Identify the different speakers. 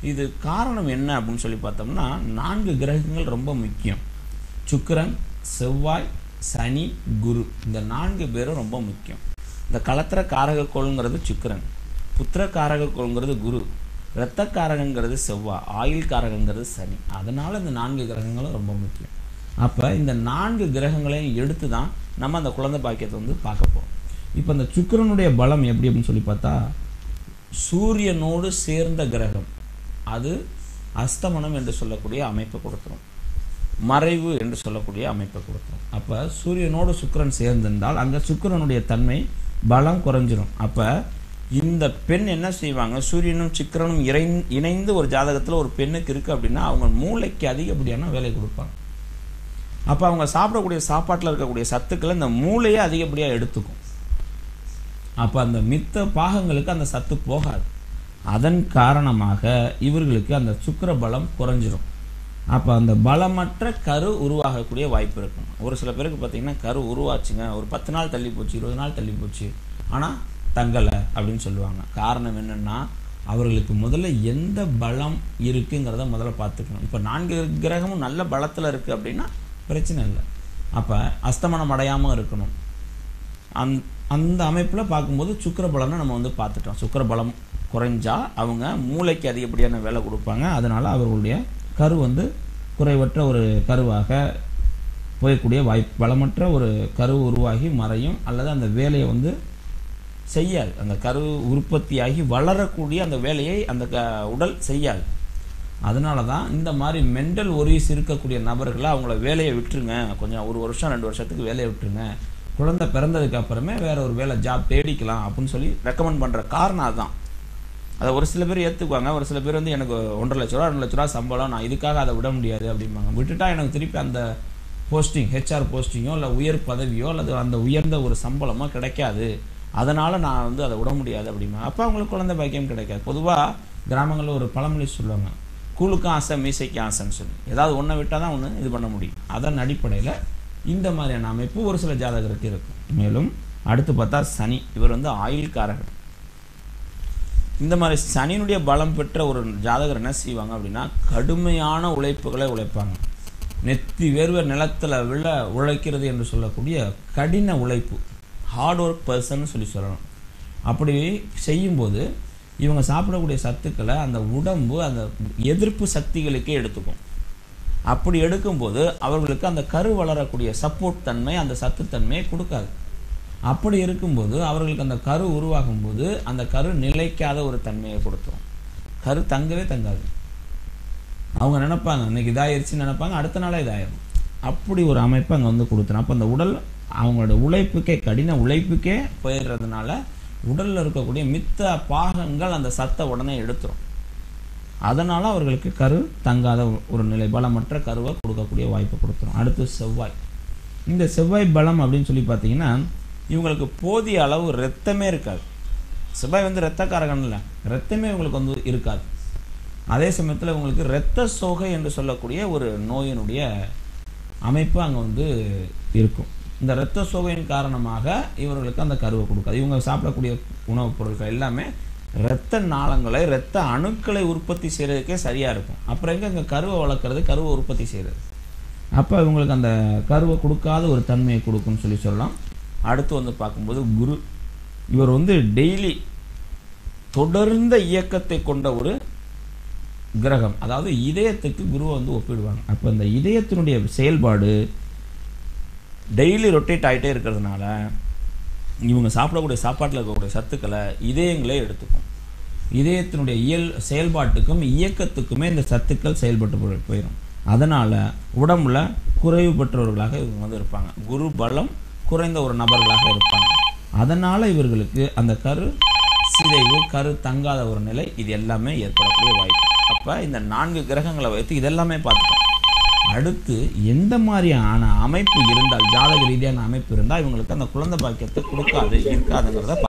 Speaker 1: இது காரணம் என்ன அப்படின்னு சொல்லி பார்த்தோம்னா நான்கு கிரகங்கள் ரொம்ப முக்கியம் சுக்கிரன் செவ்வாய் சனி குரு இந்த நான்கு பேரும் ரொம்ப முக்கியம் இந்த களத்திர காரகக்கோள்ங்கிறது சுக்கிரன் புத்திர காரகக்கோள்ங்கிறது குரு இரத்த காரகங்கிறது செவ்வாய் ஆயுள் காரகங்கிறது சனி அதனால் இந்த நான்கு கிரகங்களும் ரொம்ப முக்கியம் அப்போ இந்த நான்கு கிரகங்களையும் எடுத்து தான் நம்ம அந்த குழந்தை பாக்கியத்தை வந்து பார்க்க போகிறோம் இப்போ இந்த சுக்கிரனுடைய பலம் எப்படி அப்படின்னு சொல்லி பார்த்தா சூரியனோடு சேர்ந்த கிரகம் அது அஸ்தமனம் என்று சொல்லக்கூடிய அமைப்பை கொடுத்துரும் மறைவு என்று சொல்லக்கூடிய அமைப்பை கொடுத்துரும் அப்போ சூரியனோடு சுக்கிரன் சேர்ந்திருந்தால் அங்கே சுக்கிரனுடைய தன்மை பலம் குறைஞ்சிரும் அப்போ இந்த பெண் என்ன செய்வாங்க சூரியனும் சுக்கிரனும் இறை இணைந்து ஒரு ஜாதகத்தில் ஒரு பெண்ணுக்கு இருக்குது அப்படின்னா அவங்க மூளைக்கு அதிகப்படியான வேலை கொடுப்பாங்க அப்போ அவங்க சாப்பிடக்கூடிய சாப்பாட்டில் இருக்கக்கூடிய சத்துக்களை இந்த மூளையே அதிகப்படியாக எடுத்துக்கும் அப்போ அந்த மித்த பாகங்களுக்கு அந்த சத்து போகாது அதன் காரணமாக இவர்களுக்கு அந்த சுக்கிர பலம் குறைஞ்சிரும் அப்போ அந்த பலமற்ற கரு உருவாகக்கூடிய வாய்ப்பு இருக்கும் ஒரு சில பேருக்கு பார்த்தீங்கன்னா கரு உருவாச்சுங்க ஒரு பத்து நாள் தள்ளி போச்சு இருபது நாள் தள்ளி போச்சு ஆனால் தங்கலை அப்படின்னு சொல்லுவாங்க காரணம் என்னென்னா அவர்களுக்கு முதல்ல எந்த பலம் இருக்குங்கிறத முதல்ல பார்த்துக்கணும் இப்போ நான்கு கிரகமும் நல்ல பலத்தில் இருக்குது அப்படின்னா பிரச்சனை இல்லை அப்போ அஸ்தமனம் அடையாமல் இருக்கணும் அந் அந்த அமைப்பில் பார்க்கும்போது சுக்கிர பலம்னு நம்ம வந்து பார்த்துட்டோம் சுக்கிர பலம் குறைஞ்சா அவங்க மூளைக்கு அதிகப்படியான வேலை கொடுப்பாங்க அதனால் அவர்களுடைய கரு வந்து குறைவற்ற ஒரு கருவாக போயக்கூடிய வாய்ப்பு பலமற்ற ஒரு கரு உருவாகி மறையும் அல்லது அந்த வேலையை வந்து செய்யாது அந்த கரு உற்பத்தியாகி வளரக்கூடிய அந்த வேலையை அந்த க உடல் செய்யாது அதனால தான் இந்த மாதிரி மென்டல் ஒரிஸ் இருக்கக்கூடிய நபர்களை அவங்கள வேலையை விட்டுருங்க கொஞ்சம் ஒரு வருஷம் ரெண்டு வருஷத்துக்கு வேலையை விட்டுருங்க குழந்தை பிறந்ததுக்கு அப்புறமே வேற ஒரு வேலை ஜாப் தேடிக்கலாம் அப்படின்னு சொல்லி ரெக்கமெண்ட் பண்ணுற காரணம் அதுதான் அதை ஒரு சில பேர் ஏற்றுக்குவாங்க ஒரு சில பேர் வந்து எனக்கு ஒன்றரை லட்ச ரூபா ரெண்டு லட்ச ரூபா சம்பளம் நான் இதுக்காக அதை விட முடியாது அப்படிம்பாங்க விட்டுட்டா எனக்கு திருப்பி அந்த போஸ்டிங் ஹெச்ஆர் போஸ்டிங்கோ இல்லை உயர் பதவியோ அல்லது அந்த உயர்ந்த ஒரு சம்பளமோ கிடைக்காது அதனால் நான் வந்து அதை விட முடியாது அப்படிம்பாங்க அப்போ அவங்களுக்கு குழந்தை பாக்கியம் கிடைக்காது பொதுவாக கிராமங்களில் ஒரு பழமொழி சொல்லுவாங்க கூழுக்கும் ஆசை மீசைக்கு ஆசைன்னு சொல்லி ஏதாவது ஒன்றை விட்டால் தான் ஒன்று இது பண்ண முடியும் அதன் அடிப்படையில் இந்த மாதிரியான அமைப்பு ஒரு சில ஜாதகருக்கு இருக்கும் மேலும் அடுத்து பார்த்தா சனி இவர் வந்து ஆயுள்காரகர் இந்த மாதிரி சனியினுடைய பலம் பெற்ற ஒரு ஜாதகர் என்ன செய்வாங்க அப்படின்னா கடுமையான உழைப்புகளை உழைப்பாங்க நெத்தி வேர்வை நிலத்தில் விழ உழைக்கிறது என்று சொல்லக்கூடிய கடின உழைப்பு ஹார்ட் ஒர்க் பர்சன் சொல்லி சொல்லணும் அப்படி செய்யும்போது இவங்க சாப்பிடக்கூடிய சத்துக்களை அந்த உடம்பு அந்த எதிர்ப்பு சக்திகளுக்கே எடுத்துக்கும் அப்படி எடுக்கும்போது அவர்களுக்கு அந்த கரு வளரக்கூடிய சப்போர்ட் தன்மை அந்த சத்துத்தன்மையை கொடுக்காது அப்படி இருக்கும்போது அவர்களுக்கு அந்த கரு உருவாகும் போது அந்த கரு நிலைக்காத ஒரு தன்மையை கொடுத்துரும் கரு தங்கவே தங்காது அவங்க நினைப்பாங்க இன்னைக்கு இதாயிருச்சுன்னு நினைப்பாங்க அடுத்த நாளே இதாயிரும் அப்படி ஒரு அமைப்பு அங்கே வந்து கொடுத்துரும் அப்போ அந்த உடல் அவங்களோட உழைப்புக்கே கடின உழைப்புக்கே போயிடுறதுனால உடலில் இருக்கக்கூடிய மித்த பாகங்கள் அந்த சத்தை உடனே எடுத்துரும் அதனால் அவர்களுக்கு கரு தங்காத ஒரு நிலை பலமற்ற கருவை கொடுக்கக்கூடிய வாய்ப்பை கொடுத்துரும் அடுத்து செவ்வாய் இந்த செவ்வாய் பலம் அப்படின்னு சொல்லி பார்த்தீங்கன்னா இவங்களுக்கு போதிய அளவு ரத்தமே இருக்காது செவ்வாய் வந்து இரத்தக்காரகன் இல்லை ரத்தமே இவங்களுக்கு வந்து இருக்காது அதே சமயத்தில் இவங்களுக்கு இரத்த சோகை என்று சொல்லக்கூடிய ஒரு நோயினுடைய அமைப்பு அங்கே வந்து இருக்கும் இந்த இரத்த சோகையின் காரணமாக இவர்களுக்கு அந்த கருவை கொடுக்காது இவங்க சாப்பிடக்கூடிய உணவுப் பொருட்கள் எல்லாமே இரத்த நாளங்களை இரத்த அணுக்களை உற்பத்தி செய்கிறதுக்கே சரியாக இருக்கும் அப்புறம் எங்கே இங்கே கருவை வளர்க்குறது கருவை உற்பத்தி செய்கிறது அப்போ இவங்களுக்கு அந்த கருவை கொடுக்காத ஒரு தன்மையை கொடுக்கும்னு சொல்லி சொல்லலாம் அடுத்து வந்து பார்க்கும்போது குரு இவர் வந்து டெய்லி தொடர்ந்த இயக்கத்தை கொண்ட ஒரு கிரகம் அதாவது இதயத்துக்கு குருவை வந்து ஒப்பிடுவாங்க அப்போ இந்த இதயத்தினுடைய செயல்பாடு டெய்லி ரொட்டேட் ஆகிட்டே இருக்கிறதுனால இவங்க சாப்பிடக்கூடிய சாப்பாட்டில் இருக்கக்கூடிய சத்துக்களை இதயங்களே எடுத்துக்கும் இதயத்தினுடைய இயல் செயல்பாட்டுக்கும் இயக்கத்துக்குமே இந்த சத்துக்கள் செயல்பட்டு போய்- போயிடும் அதனால் உடம்புல குறைவு பெற்றவர்களாக இவங்க வந்து இருப்பாங்க குரு பலம் குறைந்த ஒரு நபர்களாக இருப்பாங்க அதனால் இவர்களுக்கு அந்த கரு சிதைவு கரு தங்காத ஒரு நிலை இது எல்லாமே ஏற்படக்கூடிய வாய்ப்பு அப்போ இந்த நான்கு கிரகங்களை வைத்து இதெல்லாமே பார்த்துட்டோம் அடுத்து எந்த மாதிரியான அமைப்பு இருந்தால் ஜாதக ரீதியான அமைப்பு இருந்தால் இவங்களுக்கு அந்த குழந்தை பாக்கியத்தை கொடுக்காது இருக்காதுங்கிறத